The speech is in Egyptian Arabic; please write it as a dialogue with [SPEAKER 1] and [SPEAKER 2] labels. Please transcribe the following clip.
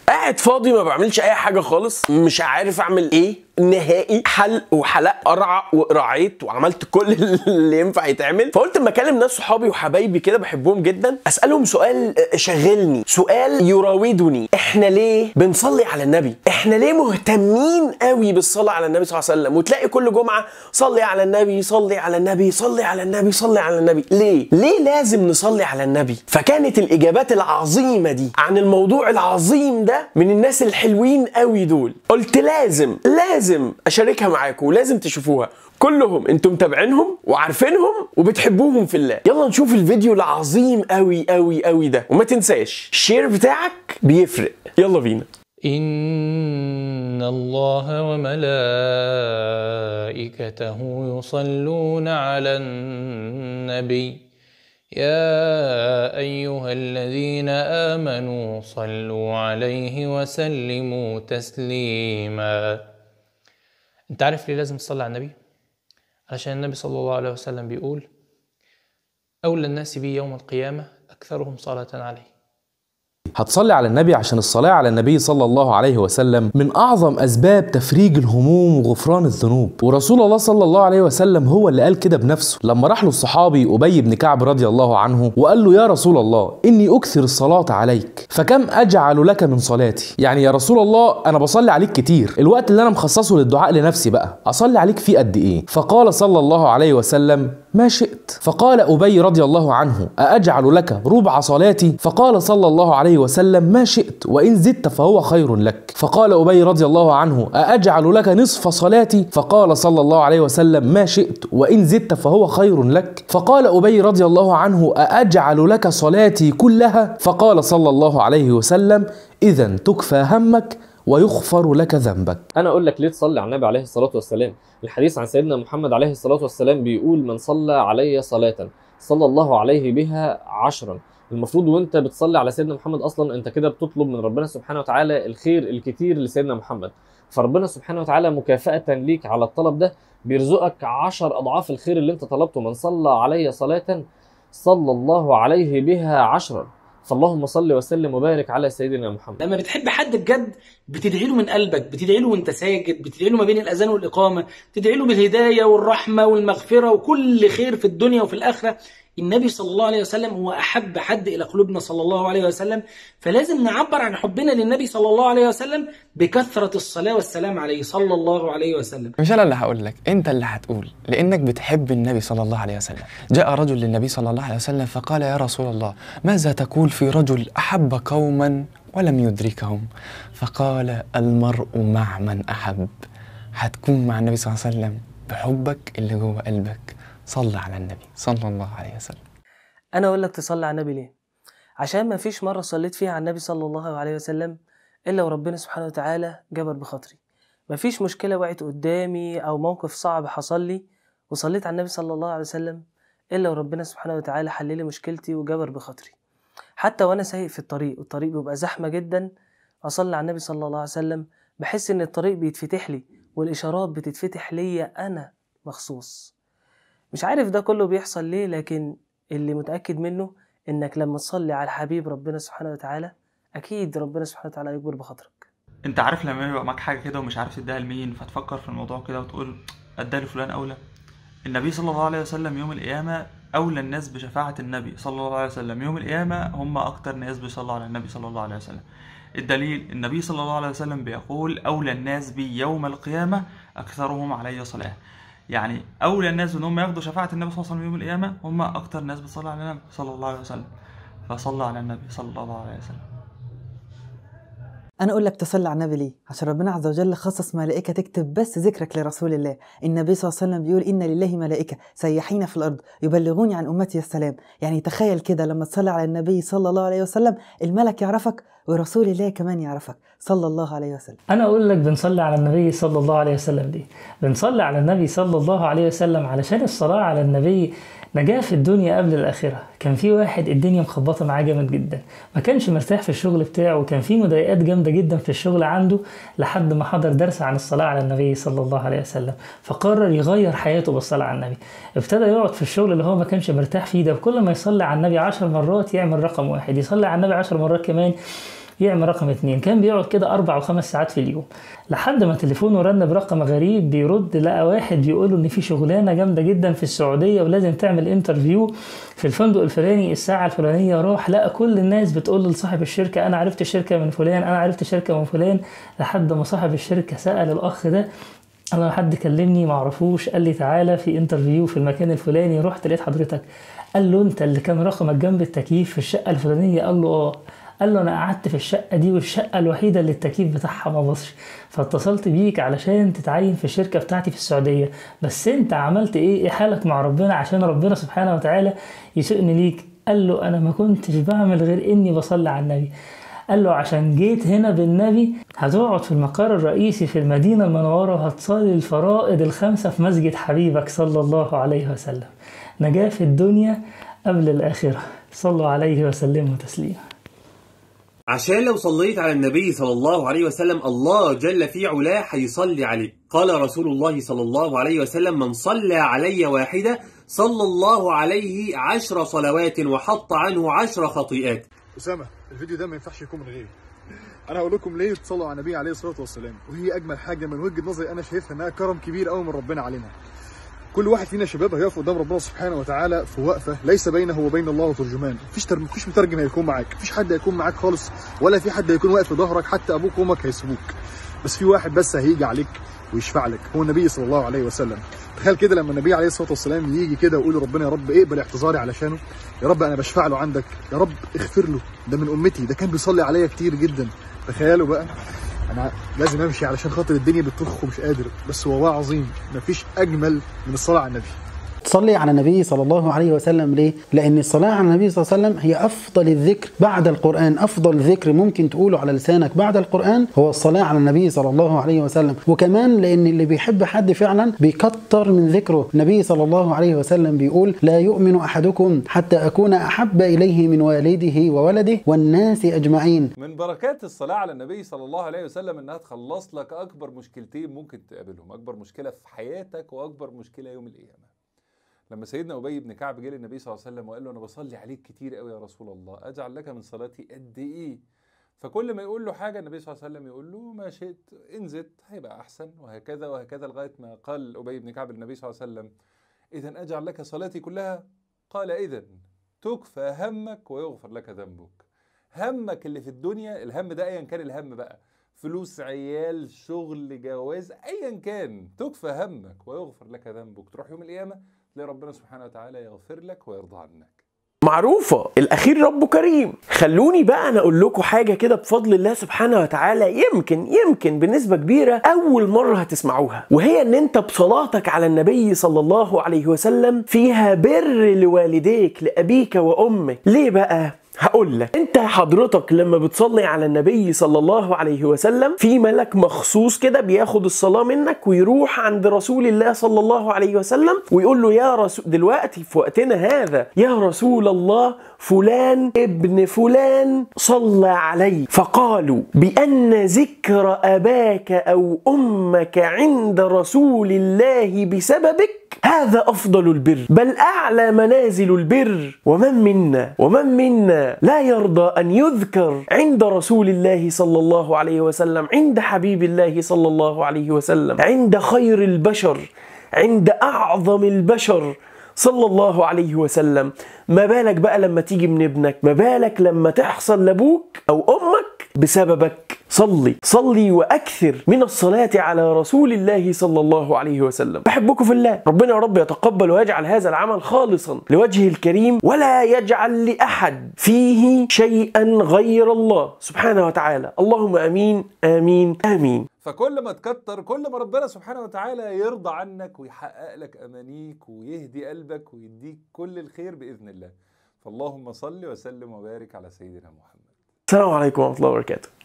[SPEAKER 1] قاعد فاضي ما بعملش اي حاجه خالص مش عارف اعمل ايه نهائي حلق وحلق قرع وقرعيت وعملت كل اللي ينفع يتعمل فقلت اما اكلم ناس صحابي وحبايبي كده بحبهم جدا اسالهم سؤال شغلني سؤال يراودني احنا ليه بنصلي على النبي احنا ليه مهتمين قوي بالصلاه على النبي صلى الله عليه وسلم وتلاقي كل جمعه صلي على النبي صلي على النبي صلي على النبي صلي على النبي ليه ليه لازم نصلي على النبي فكانت الاجابات العظيمه دي عن الموضوع العظيم ده من الناس الحلوين قوي دول قلت لازم لازم اشاركها معاكم ولازم تشوفوها كلهم انتم متابعينهم وعارفينهم وبتحبوهم في الله يلا نشوف الفيديو العظيم قوي قوي قوي ده وما تنساش الشير بتاعك بيفرق يلا بينا
[SPEAKER 2] إن الله وملائكته يصلون على النبي يا أيها الذين آمنوا صلوا عليه وسلموا تسليما أنت عارف ليه لازم تصلي على النبي؟ علشان النبي صلى الله عليه وسلم بيقول أولى الناس بي يوم القيامة أكثرهم صلاة عليه
[SPEAKER 3] هتصلي على النبي عشان الصلاة على النبي صلى الله عليه وسلم من أعظم أسباب تفريج الهموم وغفران الذنوب ورسول الله صلى الله عليه وسلم هو اللي قال كده بنفسه لما راح له الصحابي أبي بن كعب رضي الله عنه وقال له يا رسول الله إني أكثر الصلاة عليك فكم أجعل لك من صلاتي يعني يا رسول الله أنا بصلي عليك كتير الوقت اللي أنا مخصصه للدعاء لنفسي بقى أصلي عليك فيه قد إيه فقال صلى الله عليه وسلم ما شئت فقال أبي رضي الله عنه أأجعل لك ربع صلاتي فقال صلى الله عليه وسلم ما شئت وإن زدت فهو خير لك فقال أبي رضي الله عنه أأجعل لك نصف صلاتي فقال صلى الله عليه وسلم ما شئت وإن زدت فهو خير لك فقال أبي رضي الله عنه أأجعل لك صلاتي كلها فقال صلى الله عليه وسلم إذا تكفى همك ويغفر لك ذنبك
[SPEAKER 4] انا اقول لك ليه تصلي على النبي عليه الصلاه والسلام الحديث عن سيدنا محمد عليه الصلاه والسلام بيقول من صلى علي صلاه صلى الله عليه بها عشرا المفروض وانت بتصلي على سيدنا محمد اصلا انت كده بتطلب من ربنا سبحانه وتعالى الخير الكتير لسيدنا محمد فربنا سبحانه وتعالى مكافأة ليك على الطلب ده بيرزقك عشر أضعاف الخير اللي انت طلبته من صلى علي صلاة صلى الله عليه بها عشرا فاللهم صل وسلم وبارك على سيدنا محمد
[SPEAKER 5] لما بتحب حد بجد بتدعي له من قلبك بتدعي له وانت ساجد بتدعي له ما بين الاذان والاقامه تدعي له بالهدايه والرحمه والمغفره وكل خير في الدنيا وفي الاخره النبي صلى الله عليه وسلم هو احب حد الى قلوبنا صلى الله عليه وسلم فلازم نعبر عن حبنا للنبي صلى الله عليه وسلم بكثره الصلاه والسلام عليه صلى الله عليه وسلم
[SPEAKER 6] مش انا اللي هقول لك انت اللي هتقول لانك بتحب النبي صلى الله عليه وسلم جاء رجل للنبي صلى الله عليه وسلم فقال يا رسول الله ماذا تقول في رجل احب قوما ولم يدركهم فقال المرء مع من احب هتكون مع النبي صلى الله عليه وسلم بحبك اللي جوه قلبك صل على النبي صلى الله عليه وسلم
[SPEAKER 7] انا اقول لك تصلي على النبي ليه عشان ما فيش مره صليت فيها على النبي صلى الله عليه وسلم الا وربنا سبحانه وتعالى جبر بخاطري ما فيش مشكله وقعت قدامي او موقف صعب حصل لي وصليت على النبي صلى الله عليه وسلم الا وربنا سبحانه وتعالى حل لي مشكلتي وجبر بخاطري حتى وانا سايق في الطريق والطريق بيبقى زحمه جدا اصلي على النبي صلى الله عليه وسلم بحس ان الطريق بيتفتح لي والاشارات بتتفتح ليا انا مخصوص مش عارف ده كله بيحصل ليه لكن اللي متأكد منه إنك لما تصلي على حبيب ربنا سبحانه وتعالى أكيد ربنا سبحانه وتعالى يكبر بخاطرك
[SPEAKER 8] انت عارف لما يبقى معاك حاجه كده ومش عارف تديها لمين فتفكر في الموضوع كده وتقول اديها لفلان اولى النبي صلى الله عليه وسلم يوم القيامه اولى الناس بشفاعه النبي صلى الله عليه وسلم يوم القيامه هم اكتر ناس بيصلوا على النبي صلى الله عليه وسلم الدليل النبي صلى الله عليه وسلم بيقول اولى الناس بي يوم القيامه اكثرهم علي صلاه يعني اولى الناس ان هم ياخدوا شفاعه النبي صلى الله عليه وسلم يوم القيامه هم اكتر ناس بتصلي على النبي صلى الله عليه وسلم فصلى على النبي صلى الله عليه وسلم
[SPEAKER 9] أنا أقول لك تصلي على النبي ليه؟ عشان ربنا عز وجل خصص ملائكة تكتب بس ذكرك لرسول الله، النبي صلى الله عليه وسلم بيقول إن لله ملائكة سياحين في الأرض يبلغوني عن أمتي السلام، يعني تخيل كده لما تصلي على النبي صلى الله عليه وسلم الملك يعرفك ورسول الله كمان يعرفك صلى الله عليه وسلم.
[SPEAKER 10] أنا أقول لك بنصلي على النبي صلى الله عليه وسلم ليه؟ بنصلي على النبي صلى الله عليه وسلم علشان الصلاة على النبي نجاة في الدنيا قبل الآخرة كان في واحد الدنيا مخبطة معاه جامد جدا ما كانش مرتاح في الشغل بتاعه وكان في مضايقات جامدة جدا في الشغل عنده لحد ما حضر درس عن الصلاة على النبي صلى الله عليه وسلم فقرر يغير حياته بالصلاة على النبي ابتدى يقعد في الشغل اللي هو ما كانش مرتاح فيه ده كل ما يصلي على النبي عشر مرات يعمل رقم واحد يصلي على النبي عشر مرات كمان يعمل رقم اتنين كان بيقعد كده أربع أو خمس ساعات في اليوم لحد ما تليفونه رن برقم غريب بيرد لقى واحد بيقوله إن في شغلانة جامدة جدا في السعودية ولازم تعمل انترفيو في الفندق الفلاني الساعة الفلانية راح لقى كل الناس بتقول لصاحب الشركة أنا عرفت شركة من فلان أنا عرفت شركة من فلان لحد ما صاحب الشركة سأل الأخ ده انا حد كلمني معرفوش قال لي تعالى في انترفيو في المكان الفلاني رحت لقيت حضرتك قال له انت اللي كان رقمك جنب التكييف في الشقه الفلانيه قال له اه قال له انا قعدت في الشقه دي والشقه الوحيده اللي التكييف بتاعها ما باظش فاتصلت بيك علشان تتعين في الشركه بتاعتي في السعوديه بس انت عملت ايه ايه حالك مع ربنا عشان ربنا سبحانه وتعالى يسوقني ليك قال له انا ما كنتش بعمل غير اني بصلي على النبي قال له عشان جيت هنا بالنبي هتقعد في المقر الرئيسي في المدينة المنورة وهتصلي الفرائض الخمسة في مسجد حبيبك صلى الله عليه وسلم نجاة في الدنيا قبل الآخرة صلوا عليه وسلموا تسليما
[SPEAKER 11] عشان لو صليت على النبي صلى الله عليه وسلم الله جل في علاه هيصلي عليك قال رسول الله صلى الله عليه وسلم من صلى علي واحدة صلى الله عليه عشر صلوات وحط عنه عشر خطيئات
[SPEAKER 12] أسامة الفيديو ده ما ينفعش يكون من غيري انا هقول لكم ليه تصلوا على النبي عليه الصلاه والسلام وهي اجمل حاجه من وجهه نظري انا شايفها انها كرم كبير قوي من ربنا علينا كل واحد فينا شباب هيقف قدام ربنا سبحانه وتعالى في وقفه ليس بينه وبين الله ترجمان مفيش تر... مفيش مترجم هيكون معاك مفيش حد هيكون معاك خالص ولا في حد هيكون واقف في ظهرك حتى ابوك وامك هيسيبوك بس في واحد بس هيجي عليك ويشفع لك هو النبي صلى الله عليه وسلم تخيل كده لما النبي عليه الصلاه والسلام يجي كده ويقول لربنا يا رب اقبل اعتذاري علشانه يا رب انا بشفع له عندك يا رب اغفر له ده من امتي ده كان بيصلي عليا كتير جدا تخيلوا بقى انا لازم امشي علشان خاطر الدنيا بتطخ ومش قادر بس والله عظيم مفيش اجمل من الصلاه على النبي
[SPEAKER 13] تصلي على النبي صلى الله عليه وسلم ليه؟ لأن الصلاة على النبي صلى الله عليه وسلم هي أفضل الذكر بعد القرآن، أفضل ذكر ممكن تقوله على لسانك بعد القرآن هو الصلاة على النبي صلى الله عليه وسلم، وكمان لأن اللي بيحب حد فعلا بيكتر من ذكره، النبي صلى الله عليه وسلم بيقول: لا يؤمن أحدكم حتى أكون أحب إليه من والده وولده والناس أجمعين.
[SPEAKER 14] من بركات الصلاة على النبي صلى الله عليه وسلم إنها تخلص لك أكبر مشكلتين ممكن تقابلهم، أكبر مشكلة في حياتك وأكبر مشكلة يوم القيامة. لما سيدنا ابي بن كعب جه للنبي صلى الله عليه وسلم وقال له انا بصلي عليك كتير قوي يا رسول الله اجعل لك من صلاتي قد ايه فكل ما يقول له حاجه النبي صلى الله عليه وسلم يقول له ما شئت ان زدت هيبقى احسن وهكذا وهكذا لغايه ما قال ابي بن كعب للنبي صلى الله عليه وسلم اذا اجعل لك صلاتي كلها قال اذا تكفى همك ويغفر لك ذنبك همك اللي في الدنيا الهم ده ايا كان الهم بقى فلوس عيال شغل جواز ايا كان تكفى همك ويغفر لك ذنبك تروح يوم القيامه تلاقي ربنا سبحانه وتعالى يغفر لك ويرضى عنك
[SPEAKER 1] معروفة الأخير ربه كريم خلوني بقى أنا أقول لكم حاجة كده بفضل الله سبحانه وتعالى يمكن يمكن بنسبة كبيرة أول مرة هتسمعوها وهي أن أنت بصلاتك على النبي صلى الله عليه وسلم فيها بر لوالديك لأبيك وأمك ليه بقى؟ هقول لك انت حضرتك لما بتصلي على النبي صلى الله عليه وسلم في ملك مخصوص كده بياخد الصلاه منك ويروح عند رسول الله صلى الله عليه وسلم ويقول له يا رسول دلوقتي في وقتنا هذا يا رسول الله فلان ابن فلان صلى علي فقالوا بان ذكر اباك او امك عند رسول الله بسببك هذا افضل البر بل اعلى منازل البر ومن منا ومن منا لا يرضى ان يذكر عند رسول الله صلى الله عليه وسلم عند حبيب الله صلى الله عليه وسلم عند خير البشر عند اعظم البشر صلى الله عليه وسلم ما بالك بقى لما تيجي من ابنك ما بالك لما تحصل لابوك او امك بسببك صلي صلي واكثر من الصلاه على رسول الله صلى الله عليه وسلم بحبكم في الله ربنا يا رب يتقبل ويجعل هذا العمل خالصا لوجهه الكريم ولا يجعل لاحد فيه شيئا غير الله سبحانه وتعالى اللهم امين امين امين
[SPEAKER 14] فكل ما تكتر كل ما ربنا سبحانه وتعالى يرضى عنك ويحقق لك امانيك ويهدي قلبك ويديك كل الخير باذن الله فاللهم صل وسلم وبارك على سيدنا محمد
[SPEAKER 1] السلام عليكم ورحمه الله وبركاته